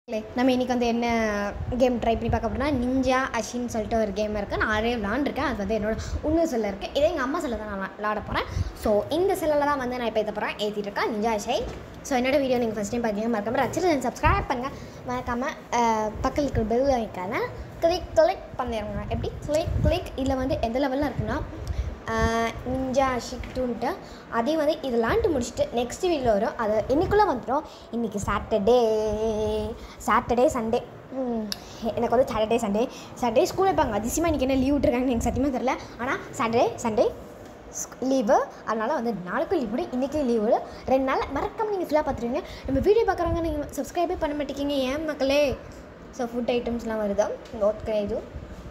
இல்லை நம்ம இன்றைக்கி வந்து என்ன கேம் ட்ரை பண்ணி பார்க்க போனால் நிஞ்சா அஷின்னு சொல்லிட்டு ஒரு கேம் இருக்குது நான் நிறைய விளாண்டுருக்கேன் அது வந்து என்னோட உண்மை செல்ல இருக்குது இதே எங்கள் அம்மா செல்ல தான் நான் விளாட போகிறேன் ஸோ இந்த செல்லில் தான் வந்து நான் இப்போ ஏற்ற போகிறேன் ஏற்றிட்டு இருக்கேன் நிஞ்சா அஷை ஸோ என்னோட வீடியோ நீங்கள் ஃபஸ்ட் டைம் பார்த்தீங்கன்னா மறக்காம ரசிச்சு சப்ஸ்கிரைப் பண்ணுங்கள் மறக்காமல் பக்கத்தில் இருக்கிற பெல் வைக்கான கிளிக் கிளிக் பண்ணிடுங்க எப்படி கிளிக் கிளிக் இதில் வந்து எந்த லெவலில் இருக்குன்னா நிஞ்சா ஷிக்டுன்ட்டு அதையும் வந்து இது விளாண்டு முடிச்சுட்டு நெக்ஸ்ட் வீடியோ வரும் அது இன்னைக்குள்ளே வந்துடும் இன்றைக்கி சாட்டர்டே சாட்டர்டே சண்டே எனக்கு வந்து சாட்டர்டே சண்டே சாட்டர்டே ஸ்கூல் வைப்பாங்க அதிசயமாக இன்றைக்கி என்ன லீவ் விட்டுருக்காங்கன்னு எனக்கு சத்தியமாக தெரில ஆனால் சாட்டர்டே சண்டே லீவு அதனால் வந்து நாளைக்கும் லீவ் விடு இன்றைக்கும் லீவ் விடு ரெண்டு நாள் மறக்காமல் நீங்கள் ஃபுல்லாக பார்த்துருவீங்க நம்ம வீடியோ பார்க்குறவங்க நீங்கள் சப்ஸ்கிரைபே பண்ண மாட்டேங்கிங்க ஏன் மக்களே ஸோ ஃபுட் ஐட்டம்ஸ்லாம் வருதா ஓகே இது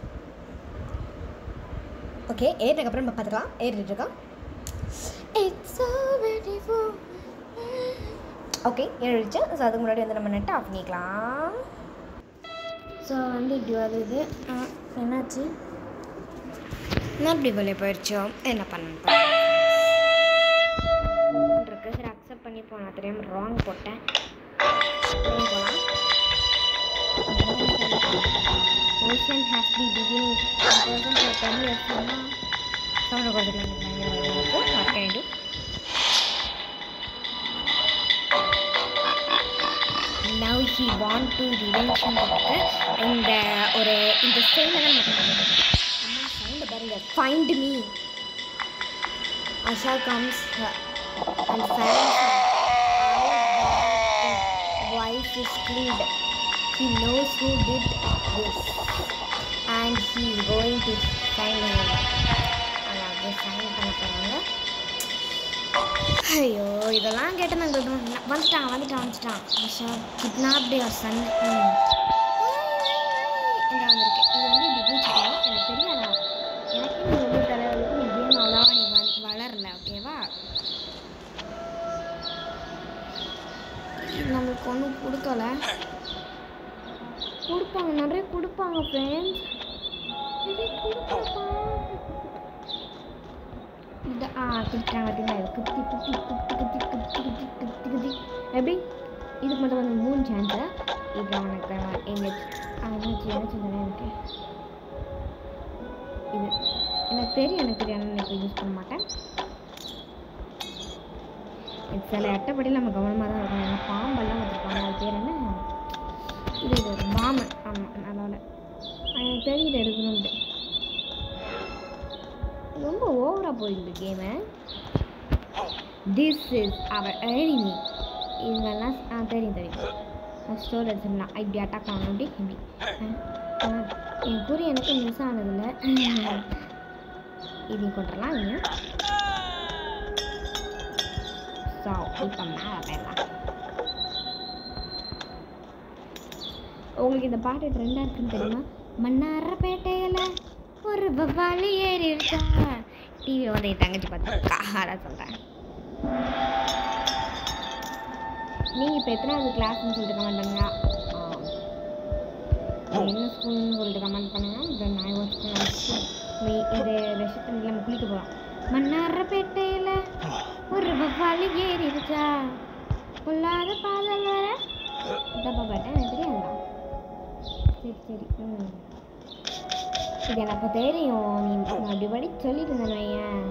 ஓகே ஏறினதுக்கப்புறம் நம்ம பார்த்துக்கலாம் ஏறிட்டு இருக்கோம் இட்ஸ் ஓகே ஏறிடுச்சு ஸோ அதுக்கு முன்னாடி வந்து நம்ம நெட்டை ஆஃப் பண்ணிக்கலாம் ஸோ வந்து இப்படி வருது ஆ, என்னாச்சு நான் இப்படி வெளியே போயிடுச்சோ என்ன பண்ண இருக்கு சரி அக்செப்ட் பண்ணி போனா தெரியாம ராங் போட்டேன் திரும்பி போலாம் Ocean has been beginning in person for 10 years now. Sound கொடுத்துக்கலாம் What can I do? Now he want to revenge இருக்கு இந்த ஒரு இந்த ஸ்டைலில் தான் நம்ம அம்மா சவுண்டு பாருங்க find me Asha comes uh, and finds out that the wife is killed. He knows who did this and he is going to find him. அதாவது சைன் பண்ண போகிறாங்க ஐயோ இதெல்லாம் கேட்டு நாங்கள் வந்துட்டான் வந்துட்டான் வந்துட்டான் ஆஷா கிட்னாப்டு யுவர் சன் இங்கே வந்திருக்கு இது வந்து இப்படி பூச்சிக்கலாம் எனக்கு தெரியாதா எனக்கு நீ வந்து தலைவருக்கு நீ கேம் அவ்வளோவா நீ வ வளரல ஓகேவா இது நம்மளுக்கு ஒன்றும் கொடுக்கல கொடுப்பாங்க நிறைய கொடுப்பாங்க ஃப்ரெண்ட்ஸ் நிறைய கொடுப்பாங்க இது ஆ குடிக்கிறாங்க பார்த்தீங்களா இது குத்தி குத்தி குத்தி குத்தி குத்தி குத்தி குத்தி குத்தி எப்படி இதுக்கு மட்டும் வந்து மூணு சான்ஸு இது அவனுக்கு எங்கள் என்னாச்சு என்ன சொன்னேன் எனக்கு இது எனக்கு தெரியும் எனக்கு தெரியும் ஆனால் எனக்கு யூஸ் பண்ண மாட்டேன் இது சில அட்டைப்படியில் நம்ம கவனமாக தான் இருக்கணும் ஏன்னா பாம்பெல்லாம் வச்சுருப்பாங்க அது பேர் என்ன இது இது பாம்பு ஆமாம் அதனால் எனக்கு தெரியுது எடுக்கணும்ட்டு ரொம்ப ஓவராக போயிடுது game this is our enemy இவங்கெல்லாம் ஆ தெரியும் தெரியும் ஸ்டோர் எடுத்துடலாம் இப்படி அட்டாக் பண்ணணும் அப்படி இப்படி ஆ, ஆ, என் குறி எனக்கு மிஸ் ஆனதில்ல இது கொண்டுடலாம் இங்கே ஸோ இப்போ மேலே போயிடலாம் உங்களுக்கு இந்த பாட்டு ட்ரெண்டாக இருக்குன்னு தெரியுமா மன்னாரப்பேட்டையில் ஒரு வவ்வாலி ஏறி இருக்கா டிவி வந்து என் தங்கச்சி பார்த்துருக்கா அதான் சொல்கிறேன் நீங்கள் இப்போ எத்தனாவது கிளாஸ்னு சொல்லிட்டு கமெண்ட் பண்ணுங்க ஆ. என்ன ஸ்கூல்னு சொல்லிட்டு கமெண்ட் பண்ணுங்க தென் ஐ வாட்ச் நீ இது விஷயத்தில் நம்ம குளிக்க போகிறோம் மன்னாரப்பேட்டையில் ஒரு வவ்வாலி ஏறி இருக்கா பொல்லாத பாதல் வர தப்பா பாட்டேன் எனக்கு தெரியாதுடா சரி சரி ம் இது எனக்கு தெரியும் நீ நான் அப்படி படி சொல்லிட்டு இருந்தேன் வையேன்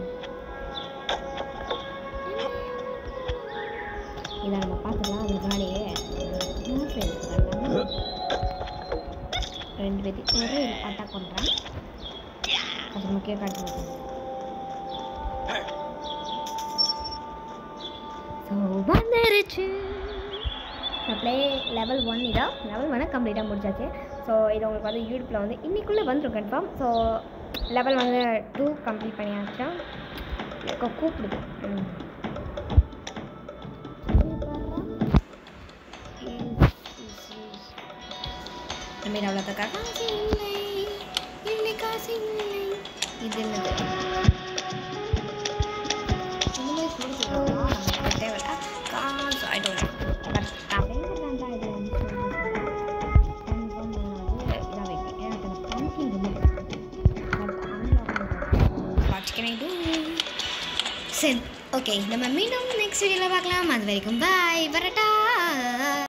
இதை நம்ம பார்த்துக்கலாம் அதுக்கு முன்னாடியே நோட்ஸ் எடுத்துக்கலாம் ரெண்டு பேர்த்தையும் ஒரே அட்டாக் பண்ணுறேன் அது முக்கிய காட்டு ஸோ வந்துருச்சு ப்ளே லெவல் ஒன் இதா லெவல் ஒன்று கம்ப்ளீட்டாக முடிச்சாச்சு ஸோ இது உங்களுக்கு வந்து யூடியூப்பில் வந்து இன்னைக்குள்ளே வந்துடும் கன்ஃபார்ம் ஸோ லெவல் வந்து டூ கம்ப்ளீட் பண்ணியாச்சா இப்போ கூப்பிடுது ம். நம்ம அவ்வளோக்கா காசு இல்லை இல்லை காசு இல்லை இது என்னது இந்த மாதிரி சொல்லிட்டு நமக்கு தேவையில்ல காசு ஐ டோன்ட் பட் அப்படிங்கிறது தான் இது வந்து கன்ஃபார்ம் வந்து இதாக வைக்கிறேன் எனக்கு அந்த பங்கிங் ரொம்ப வாட்ச் கேன் ஐ டூ சரி ஓகே நம்ம மீண்டும் நெக்ஸ்ட் வீடியோவில் பார்க்கலாம் அது வரைக்கும் பாய் வரட்டா